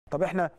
طب احنا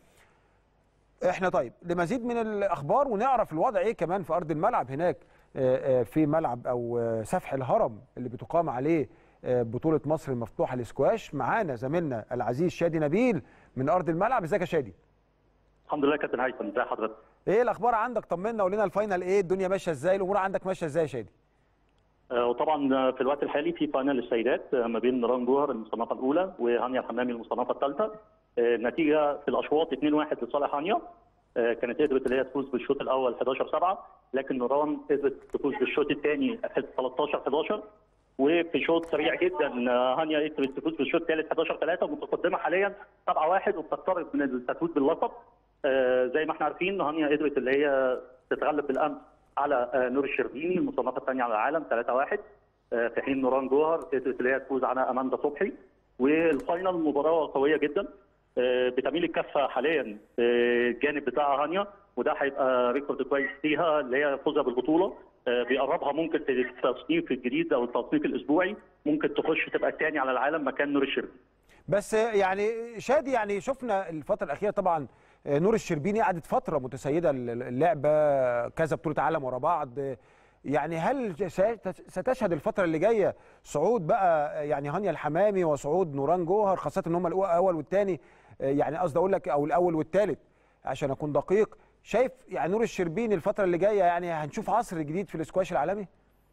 احنا طيب لمزيد من الاخبار ونعرف الوضع ايه كمان في ارض الملعب هناك آه، آه، في ملعب او آه، سفح الهرم اللي بتقام عليه آه، بطوله مصر المفتوحه للسكواش معانا زميلنا العزيز شادي نبيل من ارض الملعب ازيك يا شادي الحمد لله كابتن هيثم ازي حضرتك ايه الاخبار عندك طمنا قول لنا الفاينل ايه الدنيا ماشيه ازاي الامور عندك ماشيه ازاي يا شادي آه، وطبعا في الوقت الحالي في فاينل السيدات آه، ما بين نوران جوهر المصنفه الاولى وهانيا الحمامي المصنفه الثالثه النتيجه في الاشواط 2-1 لصالح هانيا آه، كانت قدرت اللي هي تفوز بالشوط الاول 11 7 لكن نوران قدرت تفوز بالشوط الثاني 13 11 وفي شوط سريع جدا آه، هانيا قدرت تفوز بالشوط الثالث 11 3 متقدمه حاليا 7 1 وبتقترب من التتويج باللقب آه، زي ما احنا عارفين هانيا قدرت اللي هي تتغلب بالامس على آه، نور الشربيني المصنفه الثانيه على العالم 3 1 في حين نوران جوهر قدرت اللي هي تفوز على اماندا صبحي والفاينل مباراه قويه جدا آه، بتميل الكفه حاليا آه، الجانب بتاع هانيا وده هيبقى ريكورد كويس فيها اللي هي فوزها بالبطوله آه، بيقربها ممكن في التصنيف الجديد او التصنيف الاسبوعي ممكن تخش تبقى الثاني على العالم مكان نور الشربيني بس يعني شادي يعني شفنا الفتره الاخيره طبعا آه، نور الشربيني قعدت فتره متسيده اللعبه كذا بطوله عالم ورا بعض يعني هل ستشهد الفتره اللي جايه صعود بقى يعني هانيا الحمامي وصعود نوران جوهر خاصه ان هم الاول والثاني يعني قصدي اقول لك او الاول والثالث عشان اكون دقيق شايف يعني نور الشربيني الفتره اللي جايه يعني هنشوف عصر جديد في الاسكواش العالمي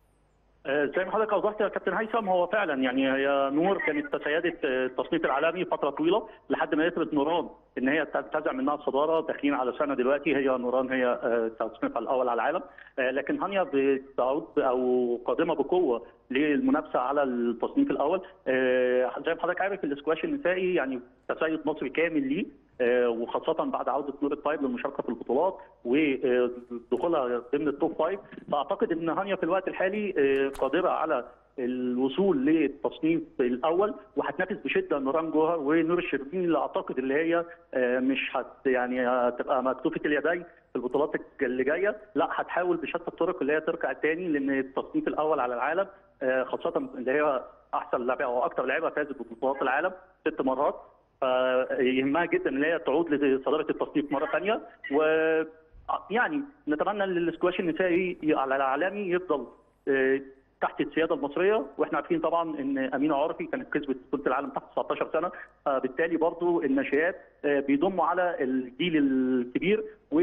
آه، زي ما حضرتك اوضحت يا كابتن هيثم هو فعلا يعني هي نور كانت تسيدت آه، التصنيف العالمي فتره طويله لحد ما قدرت نوران ان هي تنتزع منها الصداره داخلين على سنه دلوقتي هي نوران هي آه، تصنيفها الاول على العالم آه، لكن هانيا بتعود او قادمه بقوه للمنافسه على التصنيف الاول آه، زي ما حضرتك عارف الاسكواش النسائي يعني تسيد مصري كامل ليه آه، وخاصة بعد عودة نور الطيب للمشاركة في البطولات ودخولها ضمن التوب فايف فأعتقد أن هانيا في الوقت الحالي آه، قادرة على الوصول للتصنيف الاول وهتنافس بشده نوران جوهر ونور الشربيني اللي اعتقد اللي هي آه، مش هت يعني هتبقى مكتوفه اليدين في البطولات اللي جايه لا هتحاول بشتى الطرق اللي هي ترجع تاني لان التصنيف الاول على العالم آه، خاصه اللي هي احسن لاعبه او اكثر لاعبه فازت ببطولات العالم ست مرات فيهمها جدا ان هي تعود لصداره التصنيف مره ثانيه و يعني نتمنى ان الاسكواش النسائي على العالمي يفضل آه، تحت السياده المصريه واحنا عارفين طبعا ان امينه عرفي كانت كسبت بطوله العالم تحت 19 سنه فبالتالي برضو الناشئات آه، بيضموا على الجيل الكبير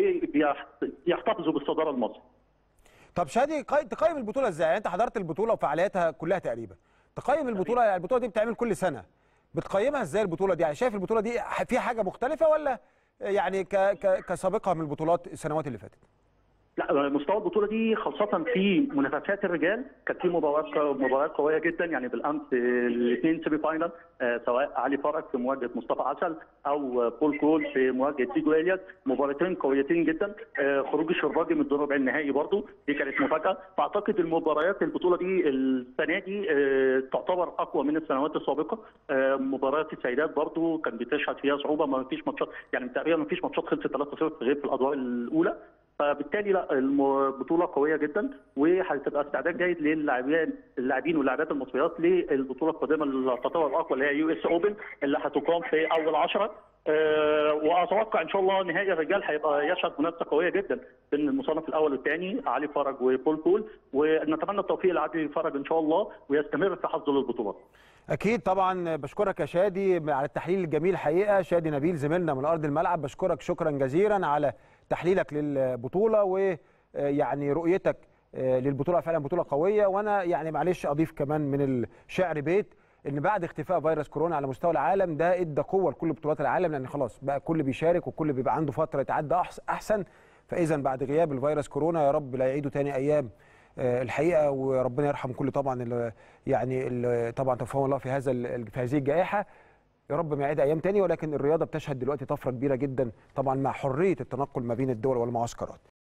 وبيحتفظوا بالصداره المصري طب شادي قي- تقيم البطوله ازاي يعني انت حضرت البطوله وفعالياتها كلها تقريبا تقيم البطوله يعني البطوله دي بتتعمل كل سنه بتقيمها ازاي البطوله دي يعني شايف البطوله دي فيها حاجه مختلفه ولا يعني ك ك كسابقها من البطولات السنوات اللي فاتت لا مستوى البطوله دي خاصه في منافسات الرجال كانت في مباريات مباريات قويه جدا يعني بالامس الاثنين سيمي فاينل آه، سواء علي فرج في مواجهه مصطفى عسل او بول كول في مواجهه تيجو الياس مباراتين قويتين جدا آه، خروج الشرباجي من الدور ربع النهائي برضو دي كانت مفاجاه فاعتقد المباريات البطوله دي السنه دي آه، تعتبر اقوى من السنوات السابقه آه، مباريات السيدات برضو كان بتشهد فيها صعوبه ما فيش ماتشات يعني تقريبا ما فيش ماتشات خلصت 3-0 غير في الادوار الاولى فبالتالي لا البطوله قويه جدا وهتبقى استعداد جيد للاعبين اللاعبين واللاعبات المصريات للبطوله القادمه اللي تعتبر الاقوى اللي هي يو اس اوبن اللي هتقام في اول 10 أه واتوقع ان شاء الله نهائي الرجال هيبقى يشهد منافسه قويه جدا بين المصنف الاول والثاني علي فرج وبول كول ونتمنى التوفيق لعلي فرج ان شاء الله ويستمر في حظه للبطولات. اكيد طبعا بشكرك يا شادي على التحليل الجميل حقيقه شادي نبيل زميلنا من ارض الملعب بشكرك شكرا جزيلا على تحليلك للبطوله ويعني رؤيتك للبطوله فعلا بطوله قويه وانا يعني معلش اضيف كمان من الشعر بيت ان بعد اختفاء فيروس كورونا على مستوى العالم ده ادى قوه لكل بطولات العالم لان خلاص بقى الكل بيشارك والكل بيبقى عنده فتره يتعدى أحس- احسن فاذا بعد غياب الفيروس كورونا يا رب لا يعيدوا تاني ايام آه، الحقيقه وربنا يرحم كل طبعا ال- يعني ال- طبعا توفاهم الله في هذا ال- في هذه الجائحه يا رب ما يعيد ايام تاني ولكن الرياضه بتشهد دلوقتي طفره كبيره جدا طبعا مع حريه التنقل ما بين الدول والمعسكرات